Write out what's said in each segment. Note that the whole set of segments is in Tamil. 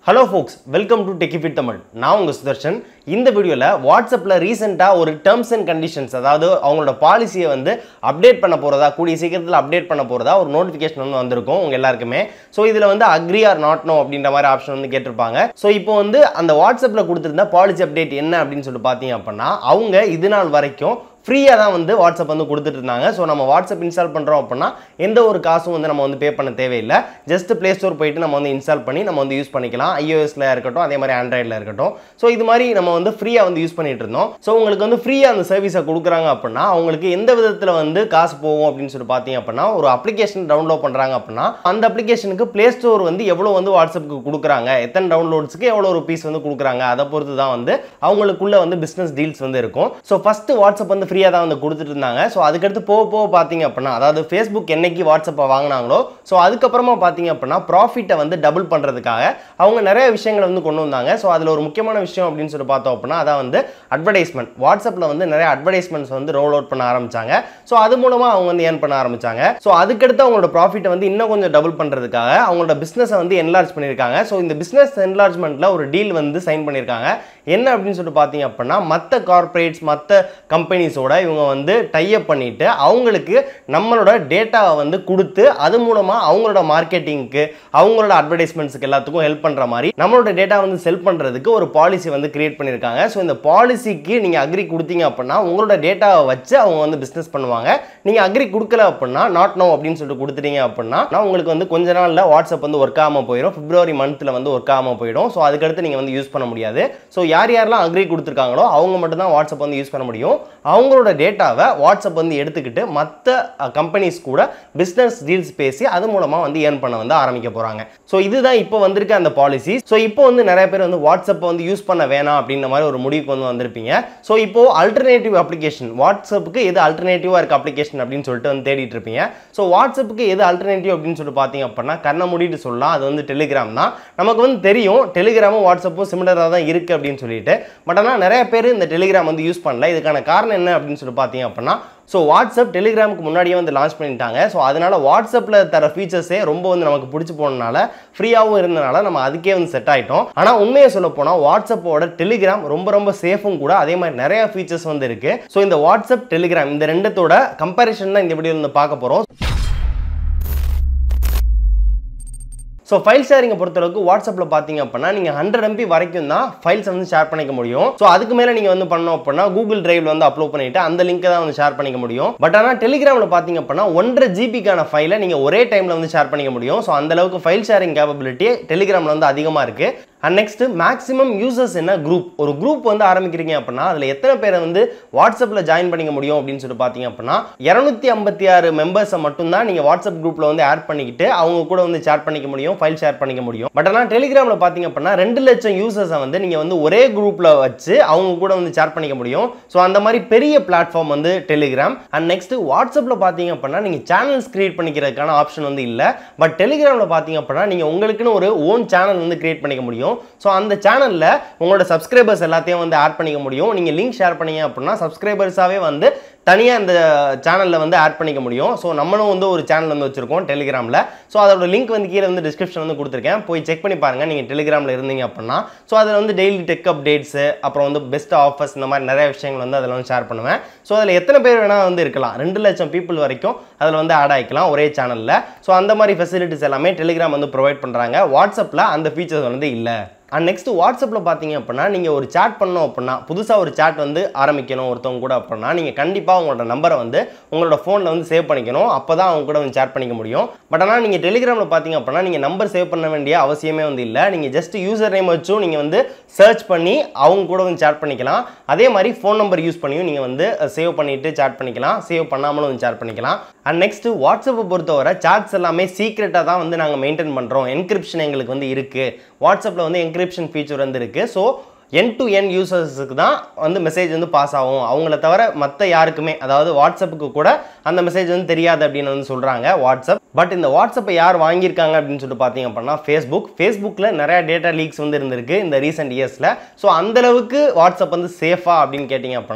hello folks welcome to Techyfit Tamil நான் உங்கள் சுதர்ஷன் இந்த வீடியோவில் வாட்ஸ்அப்பில் ரீசெண்டாக ஒரு டேர்ம்ஸ் அண்ட் கண்டிஷன்ஸ் அதாவது அவங்களோட பாலிசியை வந்து அப்டேட் பண்ண போகிறதா கூடிய சீக்கிரத்தில் அப்டேட் பண்ண போகிறதா ஒரு நோட்டிஃபிகேஷன் வந்து வந்திருக்கும் உங்கள் எல்லாருக்குமே ஸோ இதில் வந்து அக்ரி ஆர் நாட் நோ அப்படின்ற மாதிரி ஆப்ஷன் வந்து கேட்டிருப்பாங்க ஸோ இப்போ வந்து அந்த வாட்ஸ்அப்பில் கொடுத்துருந்த பாலிசி அப்டேட் என்ன அப்படின்னு சொல்லிட்டு பார்த்தீங்க அப்படின்னா அவங்க இது நாள் வரைக்கும் ஃப்ரீயாக தான் வந்து வாட்ஸ்அப் வந்து கொடுத்துட்டு இருந்தாங்க ஸோ நம்ம வாட்ஸ்அப் இன்ஸ்டால் பண்ணுறோம் அப்படின்னா எந்த ஒரு காசும் வந்து நம்ம வந்து பே பண்ண தேவையில்லை ஜஸ்ட் ப்ளே ஸ்டோர் போயிட்டு நம்ம வந்து இன்ஸ்டால் பண்ணி நம்ம வந்து யூஸ் பண்ணிக்கலாம் ஐஓஎஸ்ல இருக்கட்டும் அதே மாதிரி ஆண்ட்ராய்டில் இருக்கட்டும் ஸோ இது மாதிரி நம்ம வந்து ஃப்ரீயாக வந்து யூஸ் பண்ணிட்டு இருந்தோம் ஸோ உங்களுக்கு வந்து ஃப்ரீயாக அந்த சர்வீஸை கொடுக்குறாங்க அப்படின்னா அவங்களுக்கு எந்த விதத்தில் வந்து காசு போகும் அப்படின்னு சொல்லி பார்த்தீங்க அப்படின்னா ஒரு அப்ளிகேஷன் டவுன்லோட் பண்ணுறாங்க அப்படின்னா அந்த அப்ளிகேஷனுக்கு ப்ளே ஸ்டோர் வந்து எவ்வளோ வந்து வாட்ஸ்அப்புக்கு கொடுக்குறாங்க எத்தனை டவுன்லோட்ஸ்க்கு எவ்வளோ ருபீஸ் வந்து கொடுக்குறாங்க அதை பொறுத்து தான் வந்து அவங்களுக்குள்ள வந்து பிஸ்னஸ் டீல்ஸ் வந்து இருக்கும் ஸோ ஃபஸ்ட்டு வாட்ஸ்அப் வந்து ஃப்ரீயாக தான் வந்து கொடுத்துட்டு இருந்தாங்க ஸோ அதுக்கடுத்து போக போக பார்த்தீங்க அப்படின்னா அதாவது ஃபேஸ்புக் என்னைக்கு வாட்ஸ்அப்பை வாங்கினாங்களோ ஸோ அதுக்கப்புறமா பார்த்தீங்க அப்படின்னா ப்ராஃபிட்டை வந்து டபுள் பண்ணுறதுக்காக அவங்க நிறைய விஷயங்களை வந்து கொண்டு வந்தாங்க ஸோ அதில் ஒரு முக்கியமான விஷயம் அப்படின்னு சொல்லி பார்த்தோம் அப்படின்னா அதான் வந்து அட்வர்டைஸ்மெண்ட் வாட்ஸ்அப்பில் வந்து நிறைய அட்வர்டைஸ்மெண்ட்ஸ் வந்து ரோல் அவுட் பண்ண ஆரம்பிச்சாங்க ஸோ அது மூலமாக அவங்க வந்து ஏர்ன் பண்ண ஆரம்பிச்சாங்க ஸோ அதுக்கடுத்து அவங்களோட ப்ராஃபிட்டை வந்து இன்னும் கொஞ்சம் டபுள் பண்ணுறதுக்காக அவங்களோட பிஸ்னஸை வந்து என்லார்ஜ் பண்ணியிருக்காங்க ஸோ இந்த பிஸ்னஸ் என்லார்ஜ்மெண்ட்டில் ஒரு டீல் வந்து சைன் பண்ணியிருக்காங்க என்ன அப்படின்னு சொல்லிட்டு பார்த்தீங்க அப்படின்னா மற்ற கார்ப்பரேட்ஸ் மற்ற கம்பெனிஸோட இவங்க வந்து டைப் பண்ணிட்டு அவங்களுக்கு நம்மளோட டேட்டாவை வந்து கொடுத்து அது மூலமாக அவங்களோட மார்க்கெட்டிங்க்கு அவங்களோட அட்வர்டைஸ்மெண்ட்ஸுக்கு எல்லாத்துக்கும் ஹெல்ப் பண்ணுற மாதிரி நம்மளோட டேட்டா வந்து செல் பண்ணுறதுக்கு ஒரு பாலிசி வந்து கிரியேட் பண்ணியிருக்காங்க ஸோ இந்த பாலிசிக்கு நீங்கள் அக்ரி கொடுத்தீங்க அப்படின்னா உங்களோட டேட்டாவை வச்சு அவங்க வந்து பிஸ்னஸ் பண்ணுவாங்க நீங்கள் அக்ரி கொடுக்கல அப்படின்னா நாட் நோ அப்படின்னு சொல்லிட்டு கொடுத்துட்டீங்க அப்படின்னா நான் உங்களுக்கு வந்து கொஞ்ச நாளில் வாட்ஸ்அப் வந்து ஒர்க் ஆகாமல் போயிடும் பிப்ரவரி மந்த்தில் வந்து ஒர்க் ஆகாமல் போயிடும் ஸோ அதுக்கடுத்து நீங்கள் வந்து யூஸ் பண்ண முடியாது ஸோ யார் யாரெல்லாம் அக்ரி கொடுத்துருக்காங்களோ அவங்க மட்டும் தான் வாட்ஸ்அப் வந்து யூஸ் பண்ண முடியும் அவங்களோட டேட்டாவை வாட்ஸ்அப் வந்து எடுத்துக்கிட்டு மற்ற கம்பெனிஸ் கூட பிஸ்னஸ் டீல்ஸ் பேசி அது மூலமாக வந்து ஏர்ன் பண்ண வந்து ஆரம்பிக்க போகிறாங்க ஸோ இதுதான் இப்போ வந்திருக்க அந்த பாலிசி ஸோ இப்போ வந்து நிறைய பேர் வந்து வாட்ஸ்அப்பை வந்து யூஸ் பண்ண வேணாம் அப்படின்ற மாதிரி ஒரு முடிவுக்கு வந்து வந்திருப்பீங்க ஸோ இப்போ அல்டர்னேட்டிவ் அப்ளிகேஷன் வாட்ஸ்அப்புக்கு எது அல்டர்னேட்டிவாக இருக்க அப்ளிகேஷன் அப்படின்னு சொல்லிட்டு வந்து தேடிட்டு இருப்பீங்க ஸோ வாட்ஸ்அப்புக்கு எது அல்டர்னேட்டிவ் அப்படின்னு சொல்லிட்டு பார்த்தீங்க அப்படின்னா கண்ணை மூடிட்டு சொல்லலாம் அது வந்து டெலிகிராம் தான் நமக்கு வந்து தெரியும் டெலிகிராமும் வாட்ஸ்அப்பும் சிமிலராக தான் இருக்குது அப்படின்னு சொல்லிட்டு பட் ஆனால் நிறைய பேர் இந்த டெலிகிராம் வந்து யூஸ் பண்ணல இதுக்கான காரணம் என்ன அப்படின்னு சொல்லி பார்த்தீங்க அப்படின்னா ஸோ வாட்ஸ்அப் டெலிகிராமுக்கு முன்னாடியே வந்து லான்ச் பண்ணிட்டாங்க ஸோ அதனால் வாட்ஸ்அப்பில் தர ஃபீச்சர்ஸே ரொம்ப வந்து நமக்கு பிடிச்சி போனனால ஃப்ரீயாகவும் இருந்தனால நம்ம அதுக்கே வந்து செட் ஆகிட்டோம் ஆனால் உண்மையை சொல்ல போனால் வாட்ஸ்அப்போட டெலிகிராம் ரொம்ப ரொம்ப சேஃபும் கூட அதே மாதிரி நிறைய ஃபீச்சர்ஸ் வந்து இருக்குது ஸோ இந்த வாட்ஸ்அப் டெலிகிராம் இந்த ரெண்டத்தோட கம்பேரிஷன் தான் இந்த வீடியோ வந்து பார்க்க போகிறோம் ஸோ ஃபைல் ஷேரிங்கை பொறுத்தளவுக்கு வாட்ஸ்அப்பில் பார்த்தீங்க அப்படின்னா நீங்கள் ஹண்ட்ரட் எம்பி வரைக்கும் தான் ஃபைல்ஸ் வந்து ஷேர் பண்ணிக்க முடியும் ஸோ அதுக்கு மேலே நீங்கள் வந்து பண்ணோம் அப்படின்னா கூகுள் டிரைவில் வந்து அப்லோட் பண்ணிட்டு அந்த லிங்கை தான் வந்து ஷேர் பண்ணிக்க முடியும் பட் ஆனால் டெலிகிராமில் பார்த்தீங்க அப்படின்னா ஒன்றரை ஜிபிக்கான ஃபைலை நீங்கள் ஒரே டைமில் வந்து ஷேர் பண்ணிக்க முடியும் ஸோ அந்த அளவுக்கு ஃபைல் ஷேரிங் கேப்பபிலிட்டி டெலிகிராமில் வந்து அதிகமாக இருக்குது அண்ட் நெக்ஸ்ட் மேக்ஸிமம் யூசர்ஸ் என்ன குரூப் ஒரு குரூப் வந்து ஆரம்பிக்கிறீங்க அப்படின்னா அதில் எத்தனை பேரை வந்து வாட்ஸ்அப்பில் ஜாயின் பண்ணிக்க முடியும் அப்படின்னு சொல்லி பார்த்தீங்க அப்படின்னா இரநூத்தி ஐம்பத்தி ஆறு மெம்பர்ஸை மட்டும்தான் நீங்கள் வாட்ஸ்அப் குரூப்பில் வந்து ஆட் பண்ணிக்கிட்டு அவங்க கூட வந்து ஷேர் பண்ணிக்க முடியும் ஃபைல் ஷேர் பண்ணிக்க முடியும் பட் ஆனால் டெலிகிராமில் பார்த்தீங்க அப்படின்னா ரெண்டு லட்சம் யூசர்ஸை வந்து நீங்கள் வந்து ஒரே குரூப்பில் வச்சு அவங்க கூட வந்து ஷேர் பண்ணிக்க முடியும் ஸோ அந்த மாதிரி பெரிய பிளாட்ஃபார்ம் வந்து டெலிகிராம் அண்ட் நெக்ஸ்ட் வாட்ஸ்அப்பில் பார்த்தீங்க அப்படின்னா நீங்கள் சேனல்ஸ் கிரியேட் பண்ணிக்கிறதுக்கான ஆப்ஷன் வந்து இல்லை பட் டெலிகிராமில் பார்த்தீங்க அப்படின்னா நீங்கள் உங்களுக்குன்னு ஒரு ஓன் சேனல் வந்து கிரியேட் பண்ணிக்க முடியும் ஸோ அந்த சேனலில் உங்களோட சப்ஸ்கிரைபர்ஸ் எல்லாத்தையும் வந்து ஆட் பண்ணிக்க முடியும் நீங்கள் லிங்க் ஷேர் பண்ணீங்க அப்படின்னா சப்ஸ்கிரைபர்ஸாகவே வந்து தனியாக இந்த சேனலில் வந்து ஆட் பண்ணிக்க முடியும் ஸோ நம்மளும் வந்து ஒரு சேனல் வந்து வச்சுருக்கோம் டெலிகிராமில் ஸோ அதோட லிங்க் வந்து கீழே வந்து டிஸ்கிரிப்ஷன் வந்து கொடுத்துருக்கேன் போய் செக் பண்ணி பாருங்கள் நீங்கள் டெலிகிராமில் இருந்தீங்க அப்படின்னா ஸோ அதில் வந்து டெய்லி டெக் அப்டேட்ஸு அப்புறம் வந்து பெஸ்ட் ஆஃபர்ஸ் இந்த மாதிரி நிறைய விஷயங்கள் வந்து அதில் வந்து ஷேர் பண்ணுவேன் ஸோ அதில் எத்தனை பேர் வேணால் வந்து இருக்கலாம் ரெண்டு லட்சம் பீப்புள் வரைக்கும் அதில் வந்து ஆட் ஆகிக்கலாம் ஒரே சேனலில் ஸோ அந்த மாதிரி ஃபெசிலிட்டிஸ் எல்லாமே டெலிகிராம் வந்து ப்ரொவைட் பண்ணுறாங்க வாட்ஸ்அப்பில் அந்த ஃபீச்சர்ஸ் வந்து இல்லை அண்ட் நெக்ஸ்ட் வாட்ஸ்அப்பில் பார்த்தீங்க அப்படின்னா நீங்கள் ஒரு சேட் பண்ணோம் அப்படின்னா புதுசாக ஒரு சேட் வந்து ஆரம்பிக்கணும் ஒருத்தவங்க கூட அப்படின்னா நீங்கள் கண்டிப்பாக உங்களோட நம்பரை வந்து உங்களோட ஃபோனில் வந்து சேவ் பண்ணிக்கணும் அப்போ தான் அவங்க கூட வந்து சேட் பண்ணிக்க முடியும் பட் ஆனால் நீங்கள் டெலிகிராமில் பார்த்தீங்க அப்படின்னா நீங்கள் நம்பர் சேவ் பண்ண வேண்டிய அவசியமே வந்து இல்லை நீங்கள் ஜஸ்ட் யூசர் நேம் வச்சும் நீங்கள் வந்து சர்ச் பண்ணி அவங்க கூட வந்து சேட் பண்ணிக்கலாம் அதே மாதிரி ஃபோன் நம்பர் யூஸ் பண்ணியும் நீங்கள் வந்து சேவ் பண்ணிவிட்டு சேட் பண்ணிக்கலாம் சேவ் பண்ணாமலும் வந்து சேட் பண்ணிக்கலாம் அண்ட் நெக்ஸ்ட் வாட்ஸ்அப்பை பொறுத்தவரை சாட்ஸ் எல்லாமே சீக்ரெட்டாக தான் வந்து நாங்கள் மெயின்டைன் பண்ணுறோம் என்கிரிப்ஷன் எங்களுக்கு வந்து இருக்குது வாட்ஸ்அப்பில் வந்து என்கிரிப்ஷன் ஃபீச்சர் வந்து இருக்குது ஸோ என் டு என் யூசர்ஸுக்கு தான் வந்து மெசேஜ் வந்து பாஸ் ஆகும் அவங்கள தவிர மற்ற யாருக்குமே அதாவது வாட்ஸ்அப்புக்கு கூட அந்த மெசேஜ் வந்து தெரியாது அப்படின்னு வந்து சொல்கிறாங்க வாட்ஸ்அப் பட் இந்த வாட்ஸ்அப்பை யார் வாங்கியிருக்காங்க அப்படின்னு சொல்லிட்டு பார்த்தீங்க அப்படின்னா ஃபேஸ்புக் ஃபேஸ்புக்கில் நிறைய டேட்டா லீக்ஸ் வந்து இருந்திருக்கு இந்த ரீசெண்ட் இயர்ஸில் ஸோ அந்தளவுக்கு வாட்ஸ்அப் வந்து சேஃபா அப்படின்னு கேட்டிங்க அப்படின்னா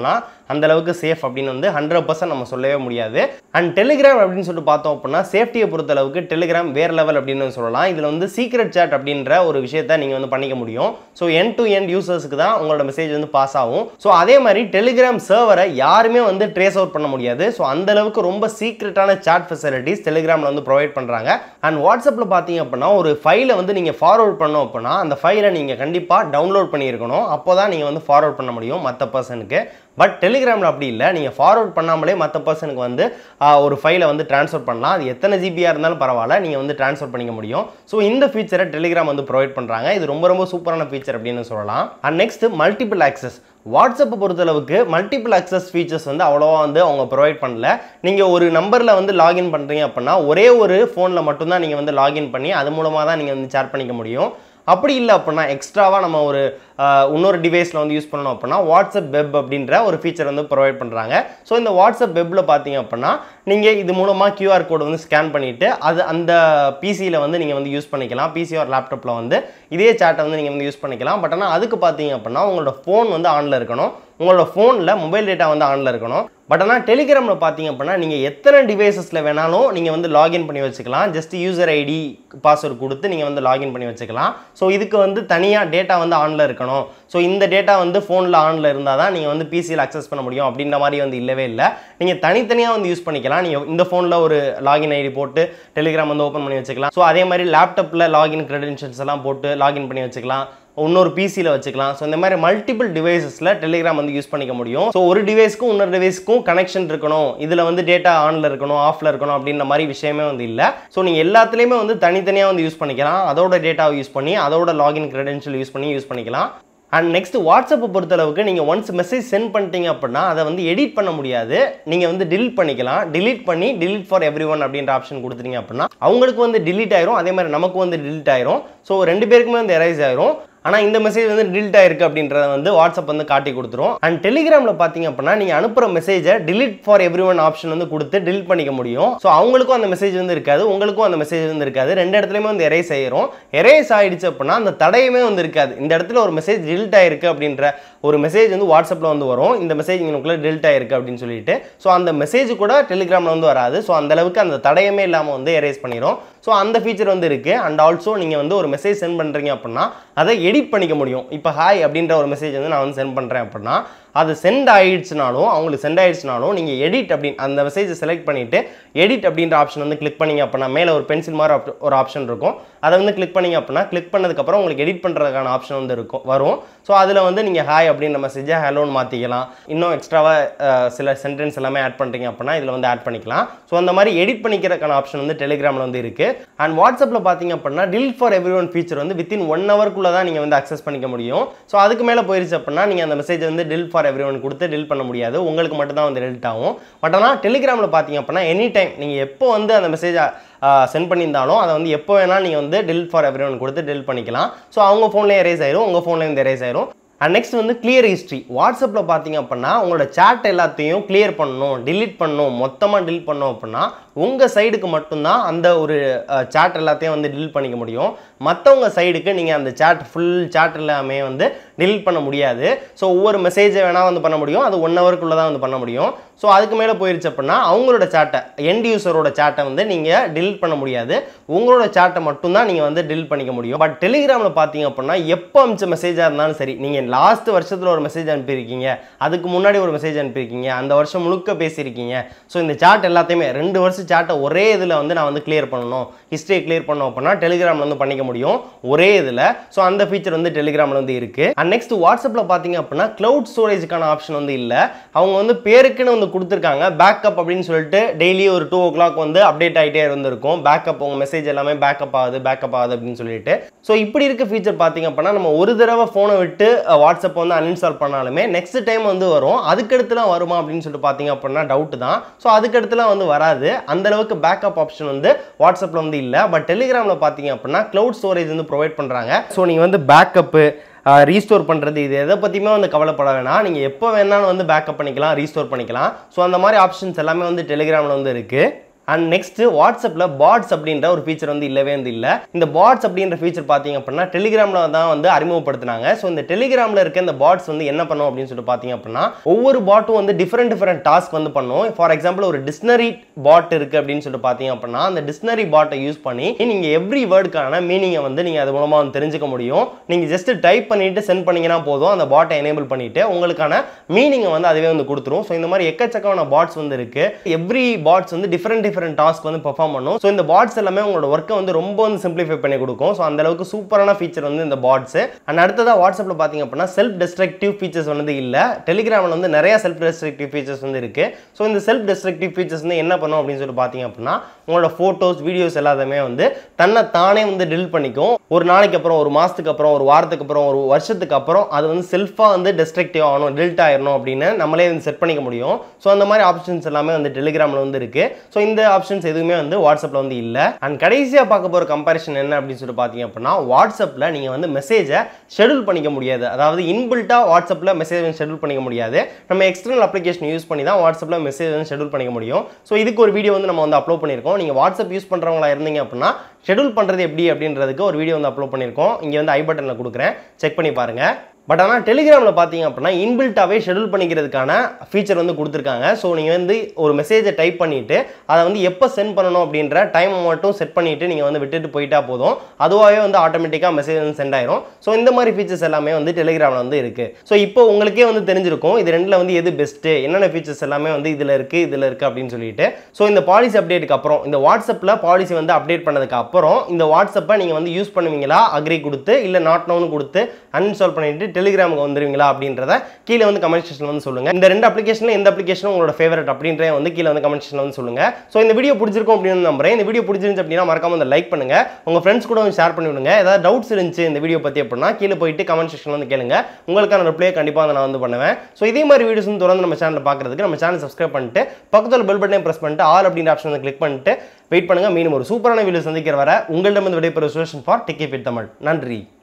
அந்த அளவுக்கு சேஃப் அப்படின்னு வந்து ஹண்ட்ரட் பர்சன்ட் நம்ம சொல்லவே முடியாது அண்ட் டெலிகிராம் அப்படின்னு சொல்லிட்டு பார்த்தோம் அப்படின்னா சேஃப்டியை பொறுத்த அளவுக்கு டெலிகிராம் வேற லெவல் அப்படின்னு சொல்லலாம் இதில் வந்து சீக்ரெட் chat அப்படின்ற ஒரு விஷயத்த நீங்கள் வந்து பண்ணிக்க முடியும் ஸோ என் டு என் யூசர்ஸ்க்கு தான் உங்களோட மெசேஜ் வந்து பாஸ் ஆகும் ஸோ அதே மாதிரி டெலிகிராம் சர்வரை யாருமே வந்து ட்ரேஸ் அவுட் பண்ண முடியாது ஸோ அந்த அளவுக்கு ரொம்ப சீக்ரெட்டான chat ஃபெசிலிட்டிஸ் டெலிகிராமில் வந்து ப்ரொவைட் பண்ணுறாங்க அண்ட் வாட்ஸ்அப்பில் பார்த்தீங்க அப்படின்னா ஒரு ஃபைலை வந்து நீங்கள் ஃபார்வர்ட் பண்ணோம் அப்படின்னா அந்த ஃபைலை நீங்கள் கண்டிப்பாக டவுன்லோட் பண்ணியிருக்கணும் அப்போ தான் நீங்கள் வந்து ஃபார்வர்ட் பண்ண முடியும் மற்ற பர்சனுக்கு பட் டெலிகிராமில் அப்படி இல்லை நீங்கள் ஃபார்வர்ட் பண்ணாமலே மற்ற பர்சனுக்கு வந்து ஆஹ், ஒரு ஃபைலை வந்து ட்ரான்ஸ்ஃபர் பண்ணலாம் அது எத்தனை ஜிபியாக இருந்தாலும் பரவாயில்ல நீங்கள் வந்து ட்ரான்ஸ்ஃபர் பண்ணிக்க முடியும் ஸோ இந்த ஃபீச்சரை டெலிகிராம் வந்து ப்ரொவைட் பண்ணுறாங்க இது ரொம்ப ரொம்ப சூப்பரான ஃபீச்சர் அப்படின்னு சொல்லலாம் அண்ட் நெக்ஸ்ட் மல்டிபிள் ஆக்சஸ் வாட்ஸ்அப்பை பொறுத்தளவுக்கு மல்டிபிள் அக்சஸ் ஃபீச்சர்ஸ் வந்து அவ்வளோவா வந்து அவங்க ப்ரொவைட் பண்ணல நீங்கள் ஒரு நம்பரில் வந்து லாகின் பண்ணுறீங்க அப்படின்னா ஒரே ஒரு ஃபோனில் மட்டும்தான் நீங்கள் வந்து லாகின் பண்ணி அது மூலமாக தான் நீங்கள் வந்து ஷேர் பண்ணிக்க முடியும் அப்படி இல்லை அப்படின்னா எக்ஸ்ட்ராவாக நம்ம ஒரு ஆஹ், இன்னொரு டிவைஸில் வந்து யூஸ் பண்ணணும் அப்படின்னா வாட்ஸ்அப் வெப் அப்படின்ற ஒரு ஃபீச்சர் வந்து ப்ரொவைட் பண்ணுறாங்க ஸோ இந்த வாட்ஸ்அப் வெப்பில் பார்த்தீங்க அப்படின்னா நீங்கள் இது மூலமாக QR கோடு வந்து ஸ்கேன் பண்ணிவிட்டு அது அந்த பிசியில் வந்து நீங்கள் வந்து யூஸ் பண்ணிக்கலாம் பிசி ஒரு லேப்டாப்பில் வந்து இதே சேட்டை வந்து நீங்கள் வந்து யூஸ் பண்ணிக்கலாம் பட் ஆனால் அதுக்கு பார்த்தீங்க அப்படின்னா உங்களோட ஃபோன் வந்து ஆனில் இருக்கணும் உங்களோட ஃபோனில் மொபைல் டேட்டா வந்து ஆனில் இருக்கணும் பட் ஆனால் டெலிகிராமில் பார்த்தீங்க அப்படின்னா நீங்கள் எத்தனை டிவைசஸில் வேணாலும் நீங்கள் வந்து லாகின் பண்ணி வச்சுக்கலாம் ஜஸ்ட் யூசர் ஐடி பாஸ்வேர்டு கொடுத்து நீங்கள் வந்து லாகின் பண்ணி வச்சுக்கலாம் ஸோ இதுக்கு வந்து தனியாக டேட்டா வந்து ஆனில் இருக்கணும் ஸோ இந்த டேட்டா வந்து ஃபோனில் ஆனில் இருந்தால் தான் நீங்கள் வந்து பிசியில் அக்சஸ் பண்ண முடியும் அப்படின்ற மாதிரி வந்து இல்லவே இல்லை நீங்கள் தனித்தனியாக வந்து யூஸ் பண்ணிக்கலாம் நீங்கள் இந்த ஃபோனில் ஒரு லாகின் ஐடி போட்டு டெலிகிராம் வந்து ஓப்பன் பண்ணி வச்சுக்கலாம் ஸோ அதே மாதிரி லேப்டாப்பில் லாகின் க்ரெடென்ஷியல்ஸ் எல்லாம் போட்டு லாகின் பண்ணி வச்சுக்கலாம் இன்னொரு பிசியில் வச்சுக்கலாம் ஸோ இந்த மாதிரி மல்டிபிள் டிவைசஸில் டெலிகிராம் வந்து யூஸ் பண்ணிக்க முடியும் ஸோ ஒரு டிவைஸ்க்கும் இன்னொரு டிவைஸ்க்கும் கனெக்ஷன் இருக்கணும் இதில் வந்து டேட்டா ஆனில் இருக்கணும் ஆஃபில் இருக்கணும் அப்படின்ற மாதிரி விஷயமே வந்து இல்லை ஸோ நீங்கள் எல்லாத்துலேயுமே வந்து தனித்தனியாக வந்து யூஸ் பண்ணிக்கலாம் அதோட டேட்டாவை யூஸ் பண்ணி அதோட லாகின் க்ரெடென்ஷியல் யூஸ் பண்ணி யூஸ் பண்ணிக்கலாம் அண்ட் நெக்ஸ்ட் வாட்ஸ்அப்பை பொறுத்தளவுக்கு நீங்கள் ஒன்ஸ் மெசேஜ் சென்ட் பண்ணிட்டீங்க அப்படின்னா அதை வந்து எடிட் பண்ண முடியாது நீங்கள் வந்து delete பண்ணிக்கலாம் delete பண்ணி delete ஃபார் எவ்ரி ஒன் அப்படின்ற ஆப்ஷன் கொடுத்துட்டீங்க அப்படின்னா அவங்களுக்கு வந்து delete ஆயிரும் அதே மாதிரி நமக்கு வந்து delete ஆயிரும் ஸோ ரெண்டு பேருக்குமே வந்து எரைஸ் ஆயிரும் ஆனால் இந்த மெசேஜ் வந்து delete ஆயிருக்கு அப்படின்றத வந்து வாட்ஸ்அப் வந்து காட்டி கொடுத்துரும் அண்ட் டெலிகிராமில் பார்த்தீங்க அப்படின்னா நீங்கள் அனுப்புகிற மெசேஜை delete for everyone option வந்து கொடுத்து delete பண்ணிக்க முடியும் ஸோ அவங்களுக்கும் அந்த மெசேஜ் வந்து இருக்காது உங்களுக்கும் அந்த மெசேஜ் வந்து இருக்காது ரெண்டு இடத்துலையுமே வந்து எரேஸ் ஆயிரும் எரேஸ் ஆயிடுச்சு அப்படின்னா அந்த தடையுமே வந்து இருக்காது இந்த இடத்துல ஒரு மெசேஜ் delete ஆயிருக்கு அப்படின்ற ஒரு மெசேஜ் வந்து வாட்ஸ்அப்பில் வந்து வரும் இந்த மெசேஜ் இங்கனுக்குள்ளே delete ஆயிருக்கு அப்படின்னு சொல்லிட்டு ஸோ அந்த மெசேஜ் கூட டெலிகிராமில் வந்து வராது ஸோ அந்த அளவுக்கு அந்த தடையமே இல்லாமல் வந்து எரேஸ் பண்ணிடும் ஸோ அந்த ஃபீச்சர் வந்து இருக்குது அண்ட் ஆல்சோ நீங்கள் வந்து ஒரு மெசேஜ் சென்ட் பண்ணுறீங்க அப்படின்னா அதை எடிட் பண்ணிக்க முடியும் இப்போ ஹாய் அப்படின்ற ஒரு மெசேஜ் வந்து நான் வந்து சென்ட் பண்ணுறேன் அப்படின்னா அது சென்ட் ஆயிடுச்சுனாலும் அவங்களுக்கு சென்ட் ஆயிடுச்சுனாலும் நீங்கள் எடிட் அப்படின்னு அந்த மெசேஜை செலக்ட் பண்ணிவிட்டு எடிட் அப்படின்ற ஆப்ஷன் வந்து கிளிக் பண்ணீங்க அப்படின்னா மேலே ஒரு பென்சில் மாதிரி op- ஒரு ஆப்ஷன் இருக்கும் அதை வந்து கிளிக் பண்ணீங்க அப்படின்னா கிளிக் பண்ணதுக்கப்புறம் உங்களுக்கு எடிட் பண்ணுறதுக்கான ஆப்ஷன் வந்து இருக்கும் வரும் ஸோ அதில் வந்து நீங்கள் ஹாய் அப்படின்ற மெசேஜை ஹலோன்னு மாற்றிக்கலாம் இன்னும் எக்ஸ்ட்ராவாக சில சென்டென்ஸ் எல்லாமே ஆட் பண்ணுறீங்க அப்படின்னா இதில் வந்து ஆட் பண்ணிக்கலாம் ஸோ அந்த மாதிரி எடிட் பண்ணிக்கிறதுக்கான ஆப்ஷன் வந்து டெலிகிராமில் வந்து இருக்குது அண்ட் வாட்ஸ்அப்பில் பார்த்தீங்க அப்படின்னா delete for everyone feature வந்து வித்தின் ஒன் ஹவர்க்குள்ளே தான் நீங்கள் வந்து அக்சஸ் பண்ணிக்க முடியும் ஸோ அதுக்கு மேலே போயிருச்சு அப்படின்னா நீங்கள் அந்த மெசேஜ் வந்து delete ஃபார் எவ்ரி ஒன் கொடுத்து delete பண்ண முடியாது உங்களுக்கு மட்டும் தான் வந்து delete ஆகும் பட் ஆனால் டெலிகிராமில் பார்த்தீங்க அப்படின்னா எனி டைம் நீங்கள் எப்போ வந்து அந்த மெசேஜை சென்ட் பண்ணியிருந்தாலும் அதை வந்து எப்போ வேணால் நீங்கள் வந்து delete ஃபார் எவ்ரி ஒன் கொடுத்து delete பண்ணிக்கலாம் ஸோ அவங்க ஃபோன்லேயே எரேஸ் ஆயிரும் உங்கள் ஃபோன்லேயும் வந்து எரேஸ் ஆயிரும் அண்ட் நெக்ஸ்ட் வந்து கிளியர் ஹிஸ்ட்ரி வாட்ஸ்அப்பில் பார்த்தீங்க அப்படின்னா உங்களோட chat எல்லாத்தையும் கிளியர் பண்ணணும் delete பண்ணணும் மொத்தமாக delete பண்ணணும் அப்படின்னா உங்கள் சைடுக்கு மட்டும்தான் அந்த ஒரு chat எல்லாத்தையும் வந்து delete பண்ணிக்க முடியும் மற்றவங்க சைடுக்கு நீங்கள் அந்த chat ஃபுல் chat எல்லாமே வந்து delete பண்ண முடியாது ஸோ ஒவ்வொரு மெசேஜை வேணால் வந்து பண்ண முடியும் அது ஒன் ஹவருக்குள்ளே தான் வந்து பண்ண முடியும் ஸோ அதுக்கு மேலே போயிருச்சு அப்படின்னா அவங்களோட சேட்டை எண்ட் யூசரோட சேட்டை வந்து நீங்கள் delete பண்ண முடியாது உங்களோட சேட்டை மட்டும்தான் நீங்கள் வந்து delete பண்ணிக்க முடியும் பட் டெலிகிராமில் பார்த்தீங்க அப்படின்னா எப்போ அமிச்ச மெசேஜாக இருந்தாலும் சரி நீங்கள் லாஸ்ட் வருஷத்தில் ஒரு மெசேஜ் அனுப்பியிருக்கீங்க அதுக்கு முன்னாடி ஒரு மெசேஜ் அனுப்பியிருக்கீங்க அந்த வருஷம் முழுக்க பேசியிருக்கீங்க ஸோ இந்த chat எல்லாத்தையுமே ரெண்டு வருஷம் சேட்டை ஒரே இதில் வந்து நான் வந்து கிளியர் பண்ணணும் ஹிஸ்ட்ரியை கிளியர் பண்ணோம் அப்படின்னா டெலிகிராமில் வந்து பண்ணிக்க முடியும் ஒரே இதில் ஸோ அந்த ஃபீச்சர் வந்து டெலிகிராமில் வந்து இருக்குது அண்ட் நெக்ஸ்ட் வாட்ஸ்அப்பில் பார்த்தீங்க அப்படின்னா க்ளவுட் ஸ்டோரேஜுக்கான ஆப்ஷன் வந்து இல்லை அவங்க வந்து பேருக்குன்னு வந்து கொடுத்துருக்காங்க பேக்கப் அப்படின்னு சொல்லிட்டு டெய்லி ஒரு டூ ஓ கிளாக் வந்து அப்டேட் ஆகிட்டே இருந்திருக்கும் பேக்கப் உங்கள் மெசேஜ் எல்லாமே பேக்கப் ஆகுது பேக்கப் ஆகுது அப்படின்னு சொல்லிட்டு ஸோ இப்படி இருக்க ஃபீச்சர் பார்த்தீங்க அப்படின்னா நம்ம ஒரு தடவை ஃபோனை விட்டு வாட்ஸ்அப் வந்து அன்இன்ஸ்டால் பண்ணாலுமே நெக்ஸ்ட் டைம் வந்து வரும் அதுக்கடுத்துலாம் வருமா அப்படின்னு சொல்லிட்டு பார்த்தீங்க அப்படின்னா டவுட் தான் ஸோ அதுக்கடுத்துலாம் வந்து வராது அந்த அளவுக்கு பேக்கப் ஆப்ஷன் வந்து வாட்ஸ்அப்பில் வந்து இல்லை பட் டெலிகிராமில் பார்த்தீங்க அப்படின்னா க்ளவுட் ஸ்டோரேஜ் வந்து ப்ரொவைட் பண்ணுறாங்க ஸோ நீங்கள் வந்து பேக்கப்பு ரீஸ்டோர் பண்ணுறது இது எதை பற்றியுமே வந்து கவலைப்பட வேணாம் நீங்கள் எப்போ வேணாலும் வந்து பேக்கப் பண்ணிக்கலாம் ரீஸ்டோர் பண்ணிக்கலாம் ஸோ அந்த மாதிரி ஆப்ஷன்ஸ் எல்லாமே வந்து டெலிகிராமில் வந்து இருக்குது அண்ட் நெக்ஸ்ட் வாட்ஸ்அப்பில் பாட்ஸ் அப்படின்ற ஒரு ஃபீச்சர் வந்து இல்லவே வந்து இல்லை இந்த பாட்ஸ் அப்படின்ற ஃபீச்சர் பார்த்தீங்க அப்படின்னா டெலிகிராமில் தான் வந்து அறிமுகப்படுத்தினாங்க ஸோ இந்த டெலிகிராமில் இருக்க இந்த பாட்ஸ் வந்து என்ன பண்ணும் அப்படின்னு சொல்லிட்டு பார்த்தீங்க அப்படின்னா ஒவ்வொரு பாட்டும் வந்து டிஃப்ரெண்ட் டிஃப்ரெண்ட் டாஸ்க் வந்து பண்ணும் ஃபார் எக்ஸாம்பிள் ஒரு டிக்ஷனரி பாட் இருக்கு அப்படின்னு சொல்லிட்டு பார்த்தீங்க அப்படின்னா அந்த டிக்ஷனரி பாட்டை யூஸ் பண்ணி நீங்கள் எவ்ரி வேர்டுக்கான மீனிங்கை வந்து நீங்கள் அது மூலமாக வந்து தெரிஞ்சுக்க முடியும் நீங்கள் ஜஸ்ட் டைப் பண்ணிட்டு சென்ட் பண்ணீங்கன்னா போதும் அந்த பாட்டை எனேபிள் பண்ணிட்டு உங்களுக்கான மீனிங்கை வந்து அதுவே வந்து கொடுத்துரும் ஸோ இந்த மாதிரி எக்கச்சக்கமான பாட்ஸ் வந்து இருக்கு எவ்ரி பாட்ஸ் வந்து டிஃப்ரெண்ட் டிஃப்ரெண்ட் டாஸ்க் வந்து பெர்ஃபார்ம் பண்ணும் ஸோ இந்த பாட்ஸ் எல்லாமே உங்களோட ஒர்க்கை வந்து ரொம்ப வந்து சிம்பிளிஃபை பண்ணி கொடுக்கும் ஸோ அந்த அளவுக்கு சூப்பரான ஃபீச்சர் வந்து இந்த பாட்ஸ் அண்ட் அடுத்ததாக வாட்ஸ்அப்பில் பார்த்தீங்க அப்படின்னா செல்ஃப் டெஸ்ட்ரக்டிவ் ஃபீச்சர்ஸ் வந்து இல்லை டெலிகிராமில் வந்து நிறைய செல்ஃப் டெஸ்ட்ரக்டிவ் ஃபீச்சர்ஸ் வந்து இருக்கு ஸோ இந்த செல்ஃப் டெஸ்ட்ரக்டிவ் ஃபீச்சர்ஸ் வந்து என்ன பண்ணும் அப்படின்னு சொல்லிட்டு பார்த்தீங்க அப்படின்னா உங்களோட ஃபோட்டோஸ் வீடியோஸ் எல்லாத்தையுமே வந்து தன்னை தானே வந்து டில் பண்ணிக்கும் ஒரு நாளைக்கு அப்புறம் ஒரு மாதத்துக்கு அப்புறம் ஒரு வாரத்துக்கு அப்புறம் ஒரு வருஷத்துக்கு அப்புறம் அது வந்து செல்ஃபாக வந்து டெஸ்ட்ரக்டிவ் ஆகணும் டில்ட் ஆயிடணும் அப்படின்னு நம்மளே வந்து செட் பண்ணிக்க முடியும் ஸோ அந்த மாதிரி ஆப்ஷன்ஸ் எல்லாமே வந்து டெலிகிராமில் வந்து இருக்கு ஸோ இந்த ஆப்ஷன்ஸ் எதுவுமே வந்து வாட்ஸ்அப்பில் வந்து இல்லை அண்ட் கடைசியாக பார்க்க போகிற கம்பேரிஷன் என்ன அப்படின்னு சொல்லிட்டு பார்த்தீங்க அப்படின்னா வாட்ஸ்அப்பில் நீங்கள் வந்து மெசேஜை ஷெடியூல் பண்ணிக்க முடியாது அதாவது இன்பில்ட்டாக வாட்ஸ்அப்பில் மெசேஜ் வந்து ஷெடியூல் பண்ணிக்க முடியாது நம்ம எக்ஸ்டர்னல் அப்ளிகேஷன் யூஸ் பண்ணி தான் வாட்ஸ்அப்பில் மெசேஜ் வந்து ஷெடியூல் பண்ணிக்க முடியும் ஸோ இதுக்கு ஒரு வீடியோ வந்து நம்ம வந்து அப்லோட் பண்ணியிருக்கோம் நீங்கள் வாட்ஸ்அப் யூஸ் பண்ணுறவங்களா இருந்தீங்க அப்படின்னா ஷெடியூல் பண்ணுறது எப்படி அப்படின்றதுக்கு ஒரு வீடியோ வந்து அப்லோட் பண்ணியிருக்கோம் இங்கே வந்து ஐ பட்டனில் கொடுக்குறேன் செக் பண்ணி பாருங்கள் பட் ஆனால் டெலிகிராமில் பார்த்தீங்க அப்படின்னா இன்பில்ட்டாகவே ஷெடியூல் பண்ணிக்கிறதுக்கான ஃபீச்சர் வந்து கொடுத்துருக்காங்க ஸோ நீங்கள் வந்து ஒரு மெசேஜை டைப் பண்ணிவிட்டு அதை வந்து எப்போ சென்ட் பண்ணணும் அப்படின்ற டைம் மட்டும் செட் பண்ணிவிட்டு நீங்கள் வந்து விட்டுட்டு போயிட்டா போதும் அதுவாகவே வந்து ஆட்டோமேட்டிக்காக மெசேஜ் வந்து சென்ட் ஆயிரும் ஸோ இந்த மாதிரி ஃபீச்சர்ஸ் எல்லாமே வந்து டெலிகிராமில் வந்து இருக்குது ஸோ இப்போ உங்களுக்கே வந்து தெரிஞ்சிருக்கும் இது ரெண்டில் வந்து எது பெஸ்ட்டு என்னென்ன ஃபீச்சர்ஸ் எல்லாமே வந்து இதில் இருக்குது இதில் இருக்குது அப்படின்னு சொல்லிட்டு ஸோ இந்த பாலிசி அப்டேட்டுக்கு அப்புறம் இந்த வாட்ஸ்அப்பில் பாலிசி வந்து அப்டேட் பண்ணதுக்கு அப்புறம் இந்த வாட்ஸ்அப்பை நீங்கள் வந்து யூஸ் பண்ணுவீங்களா அக்ரி கொடுத்து இல்லை நாட் நோன்னு கொடுத்து அன்இன்ஸ்டால் பண்ணிட்டு டெலிகிராமுக்கு வந்துருவீங்களா அப்படின்றத கீழே வந்து கமெண்ட் செக்ஷனில் வந்து சொல்லுங்கள் இந்த ரெண்டு அப்ளிகேஷனில் எந்த அப்ளிகேஷன் உங்களோட ஃபேவரட் அப்படின்றத வந்து கீழே வந்து கமெண்ட் செக்ஷனில் வந்து சொல்லுங்கள் ஸோ இந்த வீடியோ பிடிச்சிருக்கும் அப்படின்னு நம்புறேன் இந்த வீடியோ பிடிச்சிருந்துச்சு அப்படின்னா மறக்காம இந்த லைக் பண்ணுங்க உங்கள் ஃப்ரெண்ட்ஸ் கூட ஷேர் பண்ணி விடுங்க ஏதாவது டவுட்ஸ் இருந்துச்சு இந்த வீடியோ பற்றி அப்படின்னா கீழே போயிட்டு கமெண்ட் செக்ஷனில் வந்து கேளுங்க உங்களுக்கான ரிப்ளை கண்டிப்பாக நான் வந்து பண்ணுவேன் ஸோ இதே மாதிரி வீடியோஸ் வந்து தொடர்ந்து நம்ம சேனலில் பார்க்குறதுக்கு நம்ம சேனல் சப்ஸ்கிரைப் பண்ணிட்டு பக்கத்தில் பெல் பட்டனை ப்ரெஸ் பண்ணிட்டு ஆல் அப்படின்ற ஆப்ஷன் வந்து கிளிக் பண்ணிட்டு வெயிட் பண்ணுங்க மீண்டும் ஒரு சூப்பரான வீடியோ சந்திக்கிற வர உங்களிடம் வந்து விடைபெறும் Sureshan for Techyfit Tamil நன்றி